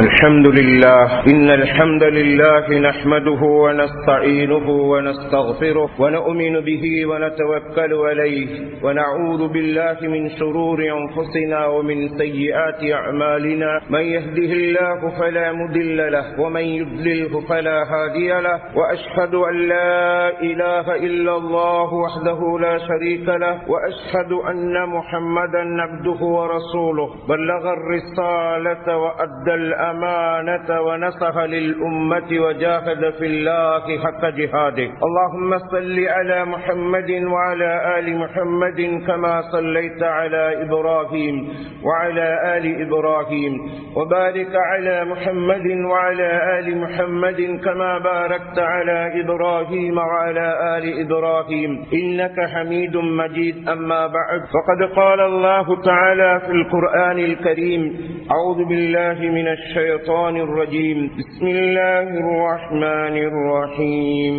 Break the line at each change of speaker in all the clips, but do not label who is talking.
الحمد لله إن الحمد لله نحمده ونستعينه ونستغفره ونؤمن به ونتوكل عليه ونعوذ بالله من شرور أنفسنا ومن سيئات أعمالنا من يهده الله فلا مضل له ومن يضلله فلا هادي له وأشهد أن لا إله إلا الله وحده لا شريك له وأشهد أن محمدا عبده ورسوله بلغ الرسالة وأدى الأمانة ونصح للأمة وجاهد في الله حق جهاده اللهم صل على محمد وعلى آل محمد كما صليت على إبراهيم وعلى آل إبراهيم وبارك على محمد وعلى آل محمد كما باركت على إبراهيم وعلى آل إبراهيم إنك حميد مجيد أما بعد فقد قال الله تعالى في القرآن الكريم أعوذ بالله من الشيطان الرجيم بسم الله الرحمن الرحيم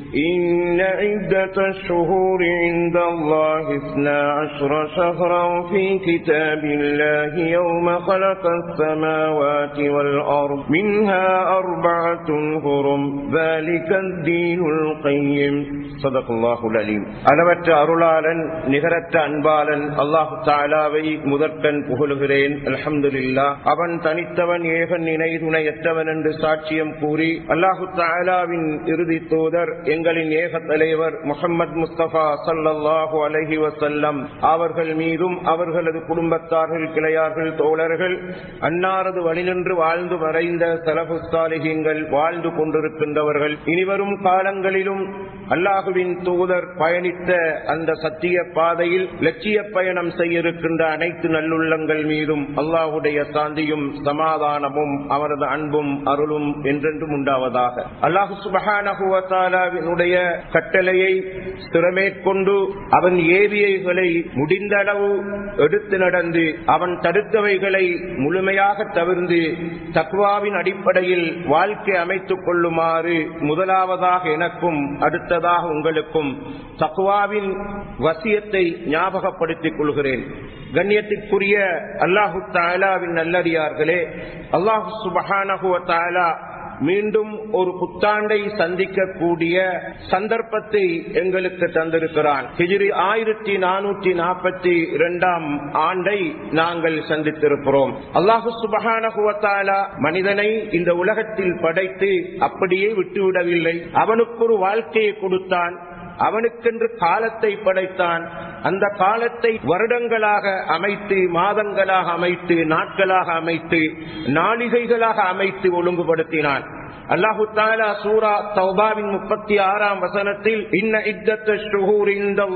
إن عدة الشهور عند الله اثنا عشر شهرا في كتاب الله يوم خلق السماوات والأرض منها أربعة هرم ذلك الدين القيم صدق الله العليم அளவற்ற அருளாளன் நிகரற்ற அன்பாளன் அல்லாஹு தாலாவை முதற்கண் புகழுகிறேன் அல்ஹம்துலில்லா அவன் தனித்தவன் ஏகன் இணை துணையற்றவன் என்று சாட்சியம் கூறி அல்லாஹு தாலாவின் இறுதி தூதர் எங்களின் ஏக தலைவர் முகமது முஸ்தபா சல்லாஹூ அலஹி வசல்லம் அவர்கள் மீதும் அவர்களது குடும்பத்தார்கள் கிளையார்கள் தோழர்கள் அன்னாரது வழிநின்று வாழ்ந்து மறைந்த சலபு சாலிகங்கள் வாழ்ந்து கொண்டிருக்கின்றவர்கள் இனிவரும் காலங்களிலும் அல்லாஹுவின் தூதர் பயணித்த அந்த சத்திய பாதையில் லட்சிய பயணம் செய்ய இருக்கின்ற அனைத்து நல்லுள்ளங்கள் மீதும் அல்லாஹுடைய சாந்தியும் சமாதானமும் அவரது அன்பும் அருளும் என்றென்றும் உண்டாவதாக அல்லாஹு சுபஹானகுவத்தாலாவினுடைய கட்டளையை திறமேற்கொண்டு அவன் ஏவியைகளை முடிந்த அளவு எடுத்து நடந்து அவன் தடுத்தவைகளை முழுமையாக தவிர்ந்து தக்வாவின் அடிப்படையில் வாழ்க்கை அமைத்துக் கொள்ளுமாறு முதலாவதாக எனக்கும் அடுத்ததாக உங்களுக்கும் தக்வாவின் வசியத்தை ஞாபகப்படுத்திக் கொள்கிறேன் கண்ணியத்திற்குரிய அல்லாஹு தாலாவின் நல்லடியார்களே அல்லாஹு சுபஹானகுவ தாலா மீண்டும் ஒரு புத்தாண்டை சந்திக்கக்கூடிய சந்தர்ப்பத்தை எங்களுக்கு தந்திருக்கிறான் ஹிஜிரி ஆயிரத்தி நானூற்றி நாற்பத்தி இரண்டாம் ஆண்டை நாங்கள் சந்தித்திருக்கிறோம் அல்லாஹு சுபகானகுவத்தாலா மனிதனை இந்த உலகத்தில் படைத்து அப்படியே விட்டுவிடவில்லை அவனுக்கு ஒரு வாழ்க்கையை கொடுத்தான் அவனுக்கென்று காலத்தை படைத்தான் அந்த காலத்தை வருடங்களாக அமைத்து மாதங்களாக அமைத்து நாட்களாக அமைத்து நாளிகைகளாக அமைத்து ஒழுங்குபடுத்தினான் அல்லாஹு தாலா சூரா தௌபாவின் முப்பத்தி ஆறாம் வசனத்தில் இன்ன இத்தத்த ஷுஹூர் இந்த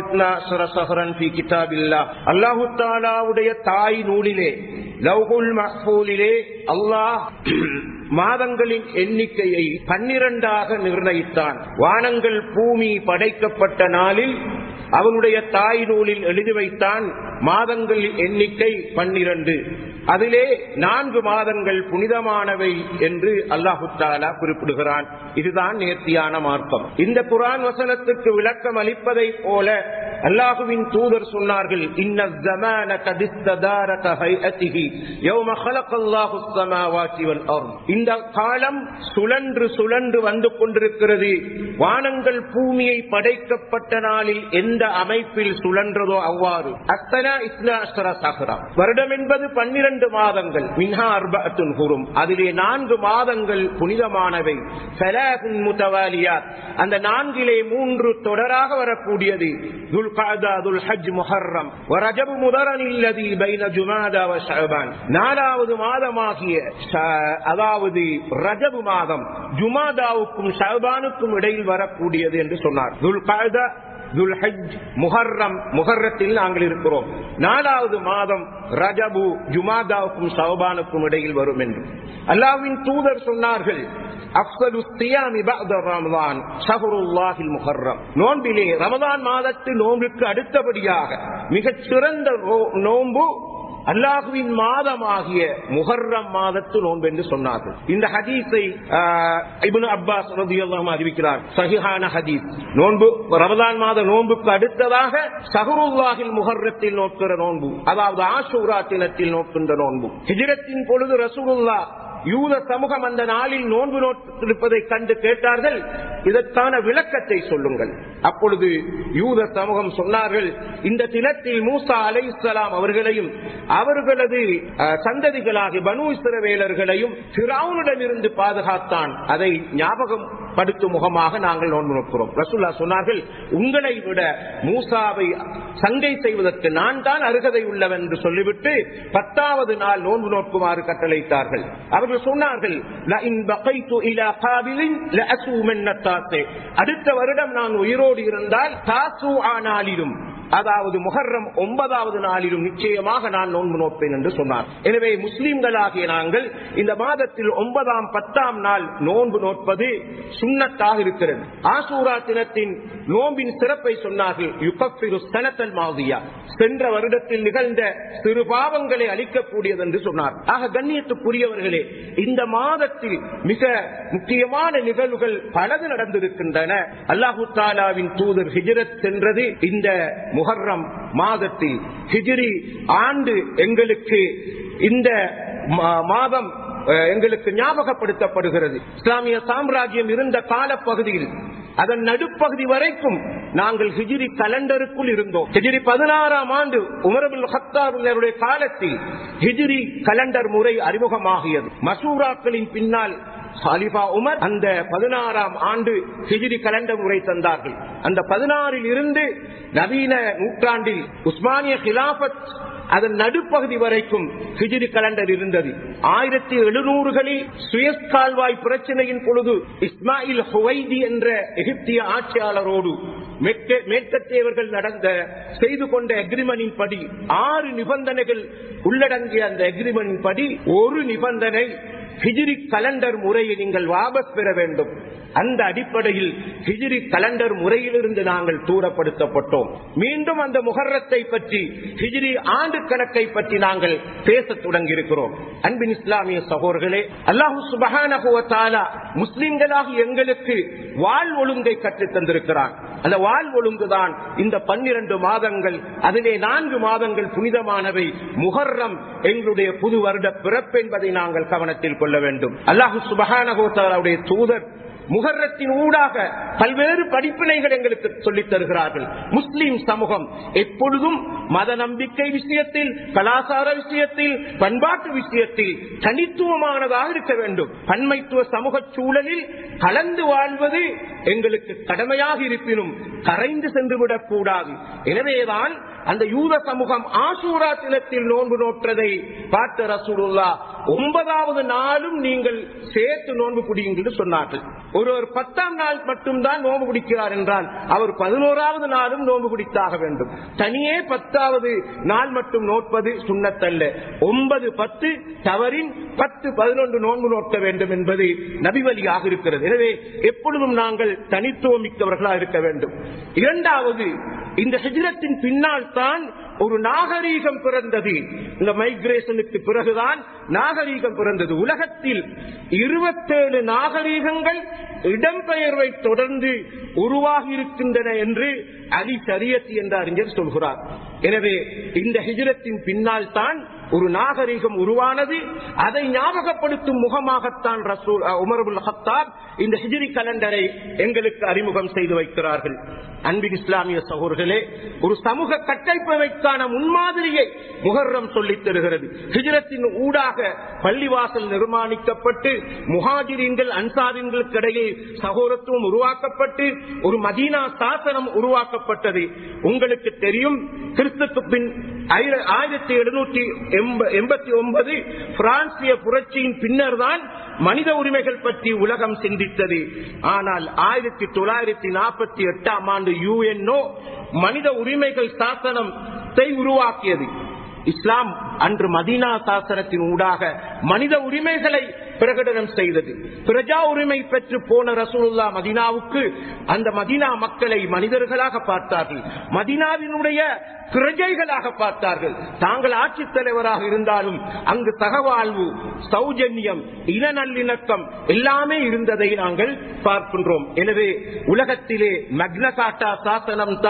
அல்லாஹு தாலாவுடைய தாய் நூலிலே லவ்குல் மஹூலிலே அல்லாஹ் மாதங்களின் எண்ணிக்கையை பன்னிரண்டாக நிர்ணயித்தான் வானங்கள் பூமி படைக்கப்பட்ட நாளில் அவனுடைய தாய் நூலில் எழுதி வைத்தான் மாதங்கள் எண்ணிக்கை பன்னிரண்டு அதிலே நான்கு மாதங்கள் புனிதமானவை என்று அல்லாஹு தாலா குறிப்பிடுகிறான் இதுதான் நேர்த்தியான மார்க்கம் இந்த குரான் வசனத்துக்கு விளக்கம் அளிப்பதை போல அல்லாஹுவின் தூதர் சொன்னார்கள் இந்த காலம் சுழன்று சுழன்று வந்து கொண்டிருக்கிறது வானங்கள் பூமியை படைக்கப்பட்ட நாளில் எந்த அமைப்பில் சுழன்றதோ அவ்வாறு அத்தனா இஸ்னா சஹரா வருடம் என்பது பன்னிரண்டு மாதங்கள் மின்ஹா அர்பத்துன் குரும் அதிலே நான்கு மாதங்கள் புனிதமானவை முத்தவாலியாத் அந்த நான்கிலே மூன்று தொடராக வரக்கூடியது நாலாவது மாதமாகிய அதாவது ரஜபு மாதம் ஜுமாதாவுக்கும் ஷபானுக்கும் இடையில் வரக்கூடியது என்று சொன்னார் முஹர்ரம் முஹர்ரத்தில் நாங்கள் இருக்கிறோம் நாலாவது மாதம் ரஜபு ஜுமாதாவுக்கும் சௌபானுக்கும் இடையில் வரும் என்று அல்லாவின் தூதர் சொன்னார்கள் நோன்பிலே ரமதான் மாதத்து நோன்புக்கு அடுத்தபடியாக மிகச் சிறந்த நோன்பு அல்லாஹுவின் மாதமாகிய முஹர்ரம் மாதத்து நோன்பு என்று சொன்னார்கள் இந்த ஹதீஸை இபுன் அப்பாஸ் ரதியல்லாஹு அறிவிக்கிறார் சஹிஹான ஹதீஸ் நோன்பு ரமதான் மாத நோன்புக்கு அடுத்ததாக சஹருல்லாஹில் முஹர்ரத்தில் நோக்கிற நோன்பு அதாவது ஆஷூரா தினத்தில் நோக்கின்ற நோன்பு ஹிஜ்ரத்தின் பொழுது ரசூலுல்லா யூத சமூகம் அந்த நாளில் நோன்பு நோட்டிருப்பதை கண்டு கேட்டார்கள் இதற்கான விளக்கத்தை சொல்லுங்கள் அப்பொழுது யூத சமூகம் சொன்னார்கள் இந்த தினத்தில் மூசா அலை இஸ்லாம் அவர்களையும் அவர்களது அஹ், சந்ததிகளாகி பனு இஸ்ரவேலர்களையும் இருந்து பாதுகாத்தான் அதை ஞாபகம் படுத்தும் முகமாக நாங்கள் நோன்பு நோக்கிறோம் ரசூல்லா சொன்னார்கள் உங்களை விட மூசாவை சங்கை செய்வதற்கு நான் தான் அருகதை உள்ளவன் என்று சொல்லிவிட்டு பத்தாவது நாள் நோன்பு நோக்குமாறு கட்டளையிட்டார்கள் அவர்கள் சொன்னார்கள் "லஇன் பகைத்து இலா காபிலின் லஅசூமன்ன தாத்தே." அடுத்த வருடம் நான் உயிரோடு இருந்தால் தாசு ஆனாலிலும் அதாவது முஹர்ரம் ஒன்பதாவது நாளிலும் நிச்சயமாக நான் நோன்பு நோப்பேன் என்று சொன்னார் எனவே முஸ்லிம்களாகிய நாங்கள் இந்த மாதத்தில் ஒன்பதாம் பத்தாம் நாள் நோன்பு நோட்பது சுண்ணத்தாக இருக்கிறது ஆசூரா தினத்தின் நோம்பின் சிறப்பை சொன்னார்கள் யுகப்பிரு சனத்தல் மாதியா சென்ற வருடத்தில் நிகழ்ந்த சிறு பாவங்களை அளிக்கக்கூடியது என்று சொன்னார் ஆக கண்ணியத்துக்குரியவர்களே இந்த மாதத்தில் மிக முக்கியமான நிகழ்வுகள் பலது நடந்திருக்கின்றன அல்லாஹு தாலாவின் தூதர் ஹிஜரத் சென்றது இந்த முஹர்ரம் மாதத்தில் ஹிஜ்ரி ஆண்டு எங்களுக்கு இந்த மா- மாதம் அஹ், எங்களுக்கு ஞாபகப்படுத்தப்படுகிறது இஸ்லாமிய சாம்ராஜ்யம் இருந்த காலப்பகுதியில் அதன் நடுப்பகுதி வரைக்கும் நாங்கள் ஹிஜ்ரி கலண்டருக்குள் இருந்தோம் ஹிஜ்ரி பதினாறாம் ஆண்டு உமரபுல் ஹத்தாருடைய காலத்தில் ஹிஜ்ரி கலண்டர் முறை அறிமுகமாகியது மசூராக்களின் பின்னால் ஹாலிஃபா உமர் அந்த பதினாறாம் ஆண்டு ஹிஜ்ரி கலண்டர் முறை தந்தார்கள் அந்த பதினாறில் இருந்து நவீன நூற்றாண்டில் உஸ்மானிய கிலாபத் அதன் நடுப்பகுதி வரைக்கும் ஹிஜ்ரி கலண்டர் இருந்தது ஆயிரத்தி எழுநூறுகளில் சுயஸ் கால்வாய் பிரச்சனையின் பொழுது இஸ்மாயில் ஹுவைதி என்ற எகிப்திய ஆட்சியாளரோடு மெக்க- மேற்கத்தியவர்கள் நடந்த செய்து கொண்ட அக்ரிமெண்டின் படி ஆறு நிபந்தனைகள் உள்ளடங்கிய அந்த அக்ரிமெண்டின் படி ஒரு நிபந்தனை ஹிஜ்ரி கலண்டர் முறையை நீங்கள் வாபஸ் பெற வேண்டும் அந்த அடிப்படையில் ஹிஜ்ரி கலண்டர் முறையிலிருந்து நாங்கள் தூரப்படுத்தப்பட்டோம் மீண்டும் அந்த முகர்ரத்தை பற்றி ஹிஜ்ரி ஆண்டு கணக்கை பற்றி நாங்கள் பேசத் தொடங்கி இருக்கிறோம் அன்பின் இஸ்லாமிய சகோதரர்களே அல்லாஹு சுபஹானஹு வ தஆலா முஸ்லிம்களாக எங்களுக்கு வாழ் ஒழுங்கை கற்றுத் தந்திருக்கிறான் அந்த வாழ் ஒழுங்குதான் இந்த பன்னிரண்டு மாதங்கள் அதிலே நான்கு மாதங்கள் புனிதமானவை முகர்ரம் எங்களுடைய புது வருட பிறப்பு என்பதை நாங்கள் கவனத்தில் கொள்ள வேண்டும் அல்லாஹு சுபஹானகோத்தாவுடைய தூதர் முகர்ரத்தின் ஊடாக பல்வேறு படிப்பினைகள் எங்களுக்கு சொல்லித் தருகிறார்கள் முஸ்லிம் சமூகம் எப்பொழுதும் மத நம்பிக்கை விஷயத்தில் கலாச்சார விஷயத்தில் பண்பாட்டு விஷயத்தில் தனித்துவமானதாக இருக்க வேண்டும் பன்மைத்துவ சமூக சூழலில் கலந்து வாழ்வது எங்களுக்கு கடமையாக இருப்பினும் கரைந்து சென்று விடக்கூடாது எனவேதான் அந்த யூத சமூகம் ஆசூரா தினத்தில் நோன்பு நோற்றதை பார்த்த ரசூலுல்லா ஒன்பதாவது நாளும் நீங்கள் சேர்த்து நோன்பு பிடியுங்கள் என்று சொன்னார்கள் ஒருவர் பத்தாம் நாள் மட்டும்தான் நோன்பு பிடிக்கிறார் என்றால் அவர் பதினோராவது நாளும் நோன்பு பிடித்தாக வேண்டும் தனியே பத்தாவது நாள் மட்டும் நோட்பது சுண்ணத்தல்ல ஒன்பது பத்து தவறின் பத்து பதினொன்று நோன்பு நோக்க வேண்டும் என்பது நபிவலியாக இருக்கிறது எனவே எப்பொழுதும் நாங்கள் தனித்துவம் மிக்கவர்களாக இருக்க வேண்டும் இரண்டாவது இந்த ஹிஜ்ரத்தின் பின்னால் தான் ஒரு நாகரீகம் பிறந்தது இந்த மைக்ரேஷனுக்கு பிறகுதான் நாகரீகம் பிறந்தது உலகத்தில் இருபத்தேழு நாகரீகங்கள் இடம்பெயர்வை தொடர்ந்து உருவாகி இருக்கின்றன என்று அலி சரியத் என்ற அறிஞர் சொல்கிறார் எனவே இந்த ஹிஜ்ரத்தின் பின்னால் தான் ஒரு நாகரீகம் உருவானது அதை ஞாபகப்படுத்தும் முகமாகத்தான் ரசூல் அஹ், உமருல் ஹத்தாப் இந்த ஹிஜ்ரி கலண்டரை எங்களுக்கு அறிமுகம் செய்து வைக்கிறார்கள் அன்பின் இஸ்லாமிய சகோதரர்களே ஒரு சமூக கட்டமைப்பைக்கான முன்மாதிரியை முகர்ரம் சொல்லித் தருகிறது ஹிஜ்ரத்தின் ஊடாக பள்ளிவாசல் நிர்மாணிக்கப்பட்டு முஹாஜிரீன்கள் அன்சாரின்களுக்கு இடையே சகோதரத்துவம் உருவாக்கப்பட்டு ஒரு மதீனா சாசனம் உருவாக்கப்பட்டது உங்களுக்கு தெரியும் கிறிஸ்துக்கு பின் ஆயிர- ஆயிரத்தி எழுநூற்றி எண்பத்தி ஒன்பது பிரான்சிய புரட்சியின் பின்னர் தான் மனித உரிமைகள் பற்றி உலகம் சிந்தித்தது ஆனால் ஆயிரத்தி தொள்ளாயிரத்தி நாற்பத்தி எட்டாம் ஆண்டு யுஎன்ஓ மனித உரிமைகள் சாசனத்தை உருவாக்கியது இஸ்லாம் அன்று மதீனா சாசனத்தின் ஊடாக மனித உரிமைகளை பிரகடனம் செய்தது பிரஜா உரிமை பெற்று போன ரசூலுல்லா மதினாவுக்கு அந்த மதினா மக்களை மனிதர்களாக பார்த்தார்கள் மதினாவினுடைய பிரஜைகளாக பார்த்தார்கள் தாங்கள் ஆட்சித் தலைவராக இருந்தாலும் அங்கு சகவாழ்வு சௌஜன்யம் இன நல்லிணக்கம் எல்லாமே இருந்ததை நாங்கள் பார்க்கின்றோம் எனவே உலகத்திலே மக்னகாட்டா சாசனம் தான்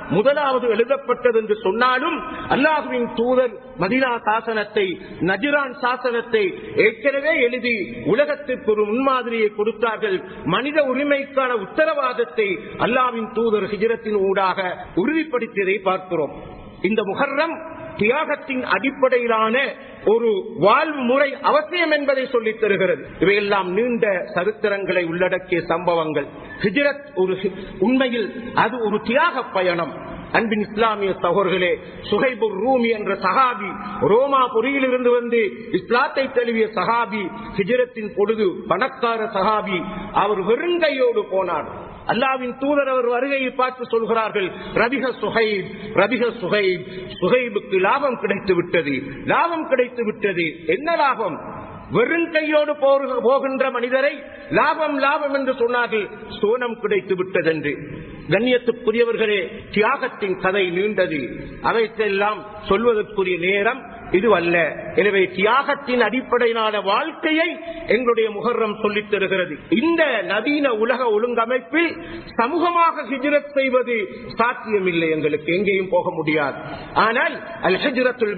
முதலாவது எழுதப்பட்டது என்று சொன்னாலும் அல்லாஹுவின் தூதர் மதினா சாசனத்தை நஜிரான் சாசனத்தை ஏற்கனவே எழுதி உலகத்திற்கு ஒரு முன்மாதிரியை கொடுத்தார்கள் மனித உரிமைக்கான உத்தரவாதத்தை அல்லாவின் தூதர் ஹிஜரத்தின் ஊடாக உறுதிப்படுத்தியதை பார்க்கிறோம் இந்த முகர்ரம் தியாகத்தின் அடிப்படையிலான ஒரு வாழ்வு முறை அவசியம் என்பதை சொல்லித் தருகிறது இவையெல்லாம் நீண்ட சரித்திரங்களை உள்ளடக்கிய சம்பவங்கள் ஹிஜரத் ஒரு உண்மையில் அது ஒரு தியாக பயணம் அன்பின் இஸ்லாமிய சகோதர்களே சுகைபுர் ரூமி என்ற சஹாபி ரோமாபுரியில் இருந்து வந்து இஸ்லாத்தை தழுவிய சஹாபி ஹிஜரத்தின் பொழுது பணக்கார சஹாபி அவர் வெறுங்கையோடு போனார் அல்லாவின் தூதர் அவர் வருகையை பார்த்து சொல்கிறார்கள் ரபிக சுஹைப் ரபிக சுஹைப் சுஹைபுக்கு லாபம் கிடைத்து விட்டது லாபம் கிடைத்து விட்டது என்ன லாபம் வெறும் கையோடு போகின்ற மனிதரை லாபம் லாபம் என்று சொன்னார்கள் சோனம் கிடைத்து விட்டதென்று கண்ணியத்துக்குரியவர்களே தியாகத்தின் கதை நீண்டது அவைக்கெல்லாம் சொல்வதற்குரிய நேரம் இதுவல்ல எனவே தியாகத்தின் அடிப்படையிலான வாழ்க்கையை எங்களுடைய முகர்றம் சொல்லித் தருகிறது இந்த நவீன உலக ஒழுங்கமைப்பில் சமூகமாக ஹிஜ்ரத் செய்வது சாத்தியமில்லை எங்களுக்கு எங்கேயும் போக முடியாது ஆனால் அல் ஹிஜ்ரத்துல்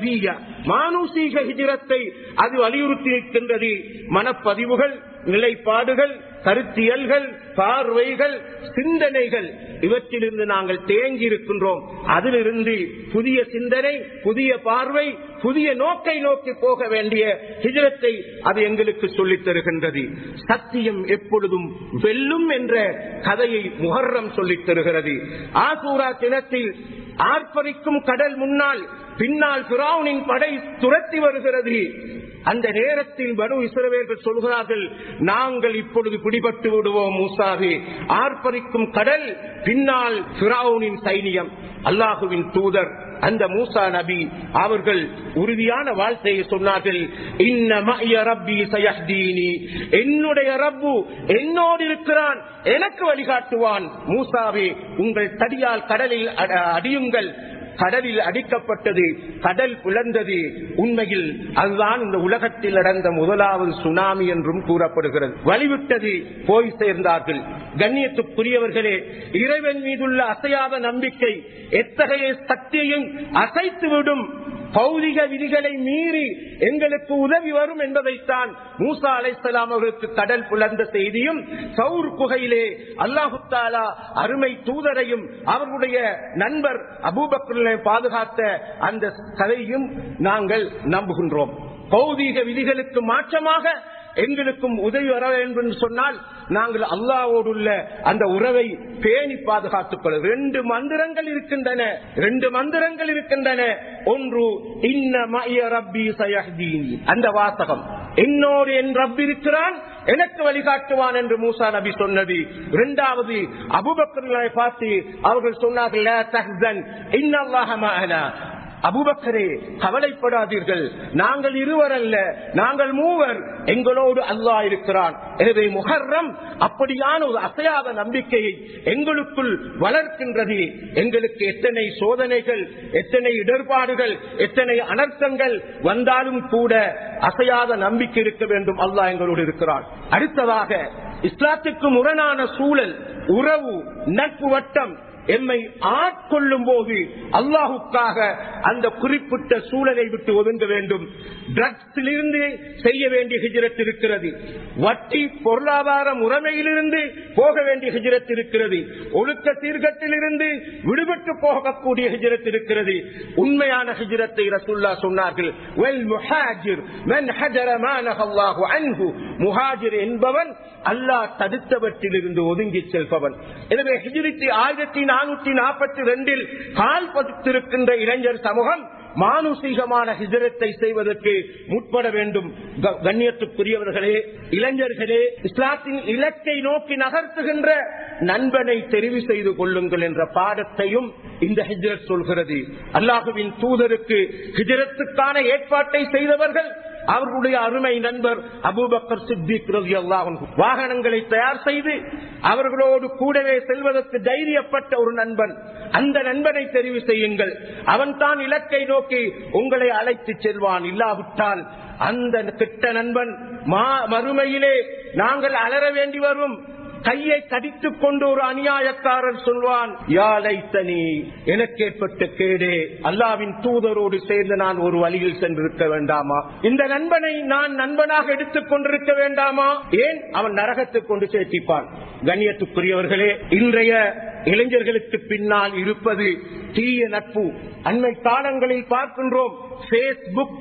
மானூசீக ஹிஜ்ரத்தை அது வலியுறுத்தி இருக்கின்றது மனப்பதிவுகள் நிலைப்பாடுகள் கருத்தியல்கள் பார்வைகள் சிந்தனைகள் இவற்றிலிருந்து நாங்கள் தேங்கி இருக்கின்றோம் அதிலிருந்து புதிய சிந்தனை புதிய பார்வை புதிய நோக்கை நோக்கி போக வேண்டிய ஹிஜரத்தை அது எங்களுக்கு சொல்லித் தருகின்றது சத்தியம் எப்பொழுதும் வெல்லும் என்ற கதையை முகர்றம் சொல்லித் தருகிறது ஆசூரா தினத்தில் ஆர்ப்பரிக்கும் கடல் முன்னால் பின்னால் பிராவுனின் படை துரத்தி வருகிறது அந்த நேரத்தில் பனு இஸ்ரவேல்கள் சொல்கிறார்கள் நாங்கள் இப்பொழுது பிடிபட்டு விடுவோம் மூசாவே ஆர்ப்பரிக்கும் கடல் பின்னால் பிராவுனின் சைனியம் அல்லாஹுவின் தூதர் அந்த மூசா நபி அவர்கள் உறுதியான வாழ்க்கையை சொன்னார்கள் என்னுடைய ரப்பு என்னோடு இருக்கிறான் எனக்கு வழிகாட்டுவான் மூசாவே உங்கள் தடியால் கடலில் அடியுங்கள் கடலில் அடிக்கப்பட்டது கடல் பிளந்தது உண்மையில் அதுதான் இந்த உலகத்தில் நடந்த முதலாவது சுனாமி என்றும் கூறப்படுகிறது வழிவிட்டது போய் சேர்ந்தார்கள் கண்ணியத்துக்குரியவர்களே இறைவன் மீதுள்ள அசையாத நம்பிக்கை எத்தகைய சக்தியையும் அசைத்துவிடும் பௌதிக விதிகளை மீறி எங்களுக்கு உதவி வரும் என்பதைத்தான் மூசா அலைசலாம் அவர்களுக்கு கடல் புலர்ந்த செய்தியும் சவுர் குகையிலே அல்லாஹு தாலா அருமை தூதரையும் அவர்களுடைய நண்பர் அபூபக்ரை பாதுகாத்த அந்த கதையும் நாங்கள் நம்புகின்றோம் பௌதீக விதிகளுக்கு மாற்றமாக எங்களுக்கும் உதவி வர வேண்டும் என்று சொன்னால் நாங்கள் அல்லாவோடுள்ள அந்த உறவை பேணி பாதுகாத்துக் கொள்ள ரெண்டு மந்திரங்கள் இருக்கின்றன ரெண்டு மந்திரங்கள் இருக்கின்றன ஒன்று இன்ன மய ரப்பி சயஹ்தீனி அந்த வாசகம் என்னோடு என் ரப் இருக்கிறான் எனக்கு வழிகாட்டுவான் என்று மூசா நபி சொன்னது இரண்டாவது அபுபக்கர்களை பார்த்து அவர்கள் சொன்னார்கள் அபுபக்கரே கவலைப்படாதீர்கள் நாங்கள் இருவர் அல்ல நாங்கள் மூவர் எங்களோடு அல்லா இருக்கிறான் எனவே முகர்றம் அப்படியான ஒரு அசையாத நம்பிக்கையை எங்களுக்குள் வளர்க்கின்றது எங்களுக்கு எத்தனை சோதனைகள் எத்தனை இடர்பாடுகள் எத்தனை அனர்த்தங்கள் வந்தாலும் கூட அசையாத நம்பிக்கை இருக்க வேண்டும் அல்லாஹ் எங்களோடு இருக்கிறான் அடுத்ததாக இஸ்லாத்துக்கு முரணான சூழல் உறவு நட்பு வட்டம் எம்மை ஆட்கொள்ளும் போது அல்லாஹுக்காக அந்த குறிப்பிட்ட சூழலை விட்டு ஒதுங்க வேண்டும் ட்ரக்ஸிலிருந்து செய்ய வேண்டிய ஹிஜரத் இருக்கிறது வட்டி பொருளாதார முறைமையிலிருந்து போக வேண்டிய ஹிஜரத் இருக்கிறது ஒழுக்க சீர்கட்டிலிருந்து விடுபட்டு போகக்கூடிய ஹிஜரத் இருக்கிறது உண்மையான ஹிஜரத்தை ரசுல்லா சொன்னார்கள் வெல் முஹாஜிர் மென் ஹஜர மானஹல்லாஹு அன்ஹு முஹாஜிர் என்பவன் அல்லாஹ் தடுத்தவற்றிலிருந்து ஒதுங்கி செல்பவன் எனவே ஹிஜிரித்தி ஆயிரத்தி நானூற்றி நாற்பத்தி ரெண்டில் கால் பதித்திருக்கின்ற இளைஞர் சமூகம் மானுசீகமான ஹிஜரத்தை செய்வதற்கு முற்பட வேண்டும் கண்ணியத்துக்குரியவர்களே இளைஞர்களே இஸ்லாத்தின் இலக்கை நோக்கி நகர்த்துகின்ற நண்பனை தெரிவு செய்து கொள்ளுங்கள் என்ற பாடத்தையும் இந்த ஹிஜரத் சொல்கிறது அல்லாஹுவின் தூதருக்கு ஹிஜரத்துக்கான ஏற்பாட்டை செய்தவர்கள் அவர்களுடைய அருமை நண்பர் அபூபக்கர் சித்திக் வாகனங்களை தயார் செய்து அவர்களோடு கூடவே செல்வதற்கு தைரியப்பட்ட ஒரு நண்பன் அந்த நண்பனை தெரிவு செய்யுங்கள் அவன் தான் இலக்கை நோக்கி உங்களை அழைத்து செல்வான் இல்லாவிட்டால் அந்த கெட்ட நண்பன் மறுமையிலே நாங்கள் அலற வேண்டி வரும் கையை கடித்துக் கொண்டு ஒரு அநியாயக்காரர் சொல்வான் யாழைத்தனி எனக்கு ஏற்பட்ட கேடு அல்லாவின் தூதரோடு சேர்ந்து நான் ஒரு வழியில் சென்றிருக்க வேண்டாமா இந்த நண்பனை நான் நண்பனாக எடுத்துக் கொண்டிருக்க வேண்டாமா ஏன் அவன் நரகத்துக்கு கொண்டு சேர்த்திப்பான் கண்ணியத்துக்குரியவர்களே இன்றைய இளைஞர்களுக்கு பின்னால் இருப்பது தீய நட்பு அண்மை காலங்களில் பார்க்கின்றோம் பேஸ்புக்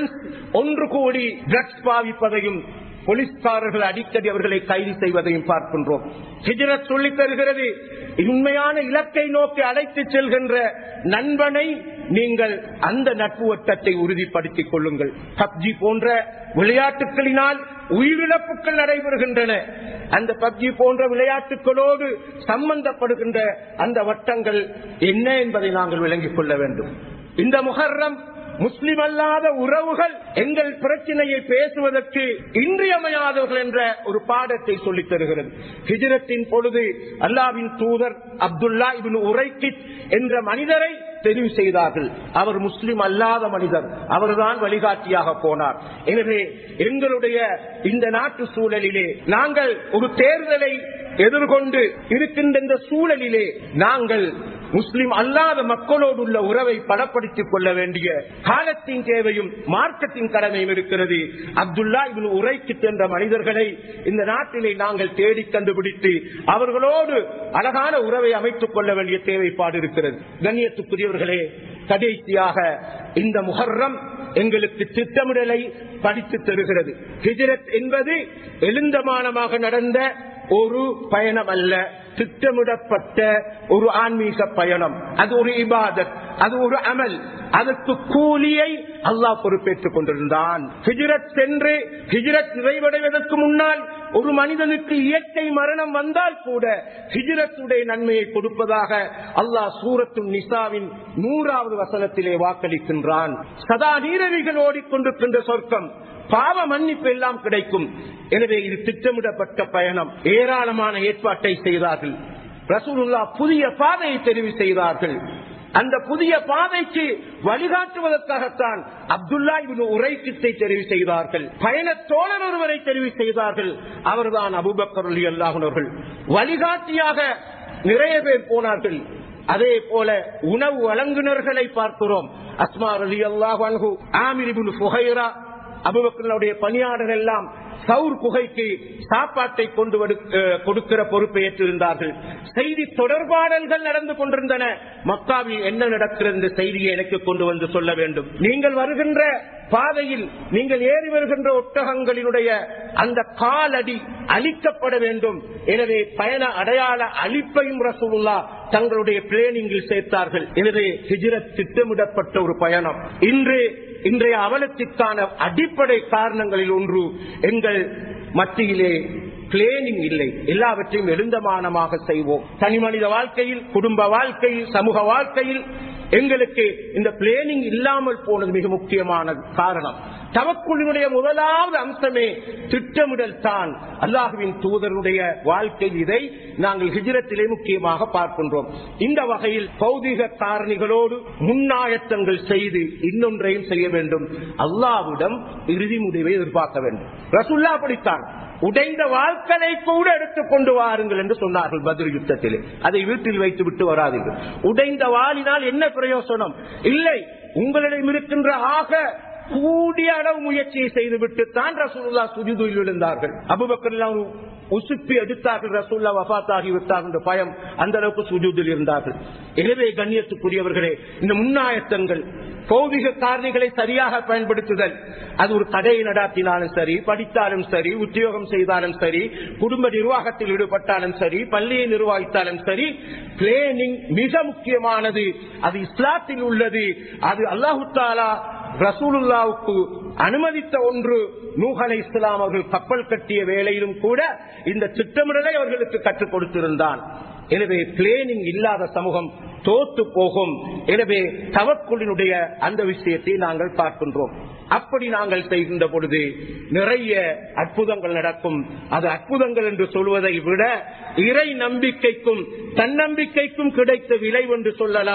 ஒன்று கூடி ட்ரக்ஸ் பாவிப்பதையும் போலீஸ்காரர்கள் அடிக்கடி அவர்களை கைது செய்வதையும் பார்க்கின்றோம் ஹிஜரத் சொல்லித் தருகிறது உண்மையான இலக்கை நோக்கி அழைத்து செல்கின்ற நண்பனை நீங்கள் அந்த நட்பு வட்டத்தை உறுதிப்படுத்திக் கொள்ளுங்கள் பப்ஜி போன்ற விளையாட்டுகளினால் உயிரிழப்புகள் நடைபெறுகின்றன அந்த பப்ஜி போன்ற விளையாட்டுகளோடு சம்பந்தப்படுகின்ற அந்த வட்டங்கள் என்ன என்பதை நாங்கள் விளங்கிக் கொள்ள வேண்டும் இந்த முகர்ரம் முஸ்லிம் அல்லாத உறவுகள் எங்கள் பிரச்சனையை பேசுவதற்கு இன்றியமையாதவர்கள் என்ற ஒரு பாடத்தை சொல்லித் தருகிறது ஹிஜரத்தின் பொழுது அல்லாவின் தூதர் அப்துல்லா இபின் உரைக்கித் என்ற மனிதரை தெரிவு செய்தார்கள் அவர் முஸ்லிம் அல்லாத மனிதர் அவர்தான் வழிகாட்டியாக போனார் எனவே எங்களுடைய இந்த நாட்டு சூழலிலே நாங்கள் ஒரு தேர்தலை எதிர்கொண்டு இருக்கின்ற இந்த சூழலிலே நாங்கள் முஸ்லிம் அல்லாத மக்களோடு உள்ள உறவை பலப்படுத்திக் கொள்ள வேண்டிய காலத்தின் தேவையும் மார்க்கத்தின் கடமையும் இருக்கிறது அப்துல்லா இவன் உரைக்கு சென்ற மனிதர்களை இந்த நாட்டிலே நாங்கள் தேடி கண்டுபிடித்து அவர்களோடு அழகான உறவை அமைத்துக் கொள்ள வேண்டிய தேவைப்பாடு இருக்கிறது கண்ணியத்துக்குரியவர்களே கடைசியாக இந்த முகர்ரம் எங்களுக்கு திட்டமிடலை படித்து தருகிறது ஹிஜரத் என்பது எழுந்தமானமாக நடந்த ஒரு பயணம் அல்ல திட்டமிடப்பட்ட ஒரு ஆன்மீக பயணம் அது ஒரு இபாதத் அது ஒரு அமல் அதற்கு கூலியை அல்லாஹ் பொறுப்பேற்றுக் கொண்டிருந்தான் ஹிஜ்ரத் சென்று ஹிஜ்ரத் நிறைவடைவதற்கு முன்னால் ஒரு மனிதனுக்கு இயற்கை மரணம் வந்தால் கூட ஹிஜ்ரத்துடைய நன்மையை கொடுப்பதாக அல்லாஹ் சூரத்து நிசாவின் நூறாவது வசனத்திலே வாக்களிக்கின்றான் சதா நீரவிகள் ஓடிக்கொண்டிருக்கின்ற சொர்க்கம் பாவ மன்னிப்பு எல்லாம் கிடைக்கும் எனவே இது திட்டமிடப்பட்ட பயணம் ஏராளமான ஏற்பாட்டை செய்தார்கள் ரசூலுல்லா புதிய பாதையை தெரிவு செய்தார்கள் அந்த புதிய பாதைக்கு வழிகாட்டுவதற்காகத்தான் அப்துல்லா இவனு உரைக்கித்தை தெரிவு செய்தார்கள் பயண தோழர் ஒருவரை தெரிவு செய்தார்கள் அவர்தான் அபுபக்கர் அலி அல்லாஹர்கள் வழிகாட்டியாக நிறைய பேர் போனார்கள் அதே போல உணவு வழங்குனர்களை பார்க்கிறோம் அஸ்மா அலி அல்லாஹு ஆமிர் இப்னு ஃபுஹைரா அபுபக்கருடைய பணியாளர் எல்லாம் சவுர் குகைக்கு சாப்பாட்டை கொண்டு வடு- அஹ் கொடுக்கிற பொறுப்பை ஏற்றிருந்தார்கள் செய்தி தொடர்பாடல்கள் நடந்து கொண்டிருந்தன மக்காவில் என்ன நடக்கிறது இந்த செய்தியை எனக்கு கொண்டு வந்து சொல்ல வேண்டும் நீங்கள் வருகின்ற பாதையில் நீங்கள் ஏறி வருகின்ற ஒட்டகங்களினுடைய அந்த காலடி அழிக்கப்பட வேண்டும் எனவே பயண அடையாள அழிப்பையும் ரசூலுல்லா தங்களுடைய பிளேனிங்கில் சேர்த்தார்கள் எனவே ஹிஜ்ரத் திட்டமிடப்பட்ட ஒரு பயணம் இன்று இன்றைய அவலத்திற்கான அடிப்படை காரணங்களில் ஒன்று எங்கள் மத்தியிலே பிளேனிங் இல்லை எல்லாவற்றையும் எழுந்தமானமாக செய்வோம் தனி மனித வாழ்க்கையில் குடும்ப வாழ்க்கையில் சமூக வாழ்க்கையில் எங்களுக்கு இந்த பிளேனிங் இல்லாமல் போனது மிக முக்கியமான காரணம் தவக்குழுவினுடைய முதலாவது அம்சமே திட்டமிடல் தான் அல்லாஹுவின் தூதருடைய வாழ்க்கையில் இதை நாங்கள் ஹிஜரத்திலே முக்கியமாக பார்க்கின்றோம் இந்த வகையில் பௌதிக காரணிகளோடு முன்னாயத்தங்கள் செய்து இன்னொன்றையும் செய்ய வேண்டும் அல்லாவிடம் இறுதி முடிவை எதிர்பார்க்க வேண்டும் ரசுல்லா படித்தான் உடைந்த வாழ்க்கை கூட எடுத்துக் கொண்டு வாருங்கள் என்று சொன்னார்கள் பதில் யுத்தத்திலே அதை வீட்டில் வைத்து விட்டு வராதீர்கள் உடைந்த வாளினால் என்ன பிரயோசனம் இல்லை உங்களிடம் இருக்கின்ற ஆக கூடிய அளவு முயற்சியை செய்துவிட்டு தான் ரசூல்லா சுஜுதில் விழுந்தார்கள் அபுபக்கர் உசுப்பி எடுத்தார்கள் ரசூல்லா வபாத்தாகி விட்டார்கள் என்ற பயம் அந்த அளவுக்கு சுஜூதில் இருந்தார்கள் எனவே கண்ணியத்துக்குரியவர்களே இந்த முன்னாயத்தங்கள் பௌதிக காரணிகளை சரியாக பயன்படுத்துதல் அது ஒரு கடையை நடாத்தினாலும் சரி படித்தாலும் சரி உத்தியோகம் செய்தாலும் சரி குடும்ப நிர்வாகத்தில் ஈடுபட்டாலும் சரி பள்ளியை நிர்வகித்தாலும் சரி பிளேனிங் மிக முக்கியமானது அது இஸ்லாத்தில் உள்ளது அது அல்லாஹு தாலா ரசூலுல்லாவுக்கு அனுமதித்த ஒன்று நூஹலை இஸ்லாம் அவர்கள் கப்பல் கட்டிய வேளையிலும் கூட இந்த திட்டமிடலை அவர்களுக்கு கற்றுக் கொடுத்திருந்தான் எனவே பிளேனிங் இல்லாத சமூகம் தோத்து போகும் எனவே தவக்குழினுடைய அந்த விஷயத்தை நாங்கள் பார்க்கின்றோம் அப்படி நாங்கள் செய்கின்ற பொழுது நிறைய அற்புதங்கள் நடக்கும் அது அற்புதங்கள் என்று சொல்வதை விட இறை நம்பிக்கைக்கும் தன்னம்பிக்கைக்கும் கிடைத்த விளைவு என்று சொல்லலாம்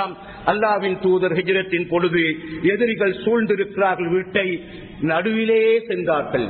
அல்லாவின் தூதர் ஹிஜரத்தின் பொழுது எதிரிகள் சூழ்ந்திருக்கிறார்கள் வீட்டை நடுவிலே சென்றார்கள்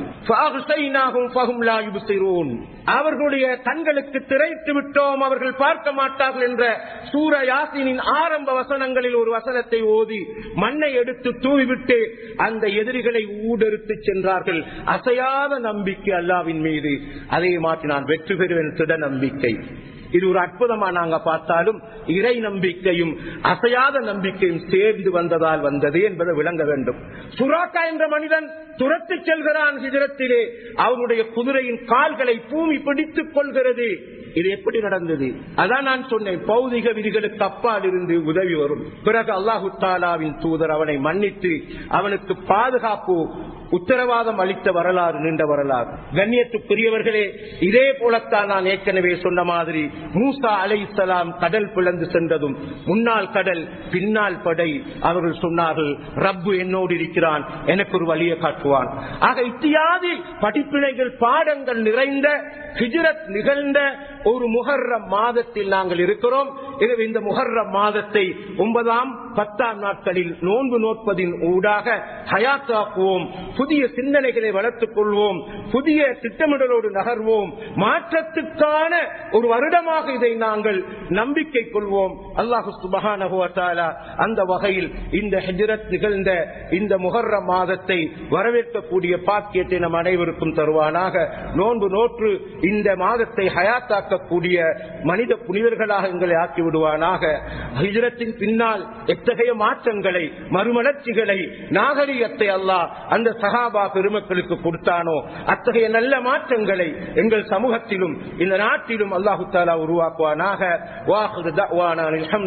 அவர்களுடைய கண்களுக்கு திரைத்து விட்டோம் அவர்கள் பார்க்க மாட்டார்கள் என்ற சூர யாசினின் ஆரம்ப வசனங்களில் ஒரு வசனத்தை ஓதி மண்ணை எடுத்து தூவிவிட்டு அந்த எதிரிகளை ஊடெடுத்து சென்றார்கள் அசையாத நம்பிக்கை அல்லாவின் மீது அதை மாற்றி நான் வெற்றி பெறுவேன் திட நம்பிக்கை இது ஒரு அற்புதமா நாங்க பார்த்தாலும் இறை நம்பிக்கையும் அசையாத நம்பிக்கையும் சேர்ந்து வந்ததால் வந்தது என்பதை விளங்க வேண்டும் சுராக்கா என்ற மனிதன் துரத்து செல்கிறான் சிதறத்திலே அவனுடைய குதிரையின் கால்களை பூமி பிடித்துக் கொள்கிறது இது எப்படி நடந்தது அதான் நான் சொன்னேன் பௌதிக விதிகளுக்கு அப்பால் இருந்து உதவி வரும் பிறகு அல்லாஹு தாலாவின் தூதர் அவனை மன்னித்து அவனுக்கு பாதுகாப்பு உத்தரவாதம் அளித்த வரலாறு நீண்ட வரலாறு கண்ணியத்துக்குரியவர்களே இதே போலத்தான் நான் ஏற்கனவே சொன்ன மாதிரி மூசா அலை இஸ்லாம் கடல் பிளந்து சென்றதும் முன்னாள் கடல் பின்னால் படை அவர்கள் சொன்னார்கள் ரப்பு என்னோடு இருக்கிறான் எனக்கு ஒரு வழியை காட்டுவான் ஆக இத்தியாதி படிப்பினைகள் பாடங்கள் நிறைந்த ஹிஜ்ரத் நிகழ்ந்த ஒரு முகர்ரம் மாதத்தில் நாங்கள் இருக்கிறோம் எனவே இந்த முகர்ரம் மாதத்தை ஒன்பதாம் பத்தாம் நாட்களில் நோன்பு நோட்பதின் ஊடாக ஹயாத்தாக்குவோம் புதிய சிந்தனைகளை வளர்த்துக் கொள்வோம் புதிய திட்டமிடலோடு நகர்வோம் மாற்றத்துக்கான ஒரு வருடமாக இதை நாங்கள் நம்பிக்கை கொள்வோம் அல்லாஹு சுபகான அந்த வகையில் இந்த ஹெஜ்ரத் நிகழ்ந்த இந்த முகர்ர மாதத்தை வரவேற்கக்கூடிய பாக்கியத்தை நம் அனைவருக்கும் தருவானாக நோன்பு நோற்று இந்த மாதத்தை ஹயாத்தாக்கக்கூடிய மனித புனிதர்களாக எங்களை ஆக்கி விடுவானாக ஹிஜரத்தின் பின்னால் எத்தகைய மாற்றங்களை மறுமலர்ச்சிகளை நாகரிகத்தை அல்லாஹ் அந்த சகாபா பெருமக்களுக்கு கொடுத்தானோ அத்தகைய நல்ல மாற்றங்களை எங்கள் சமூகத்திலும் இந்த நாட்டிலும் அல்லாஹு தாலா உருவாக்குவானாக வாஹு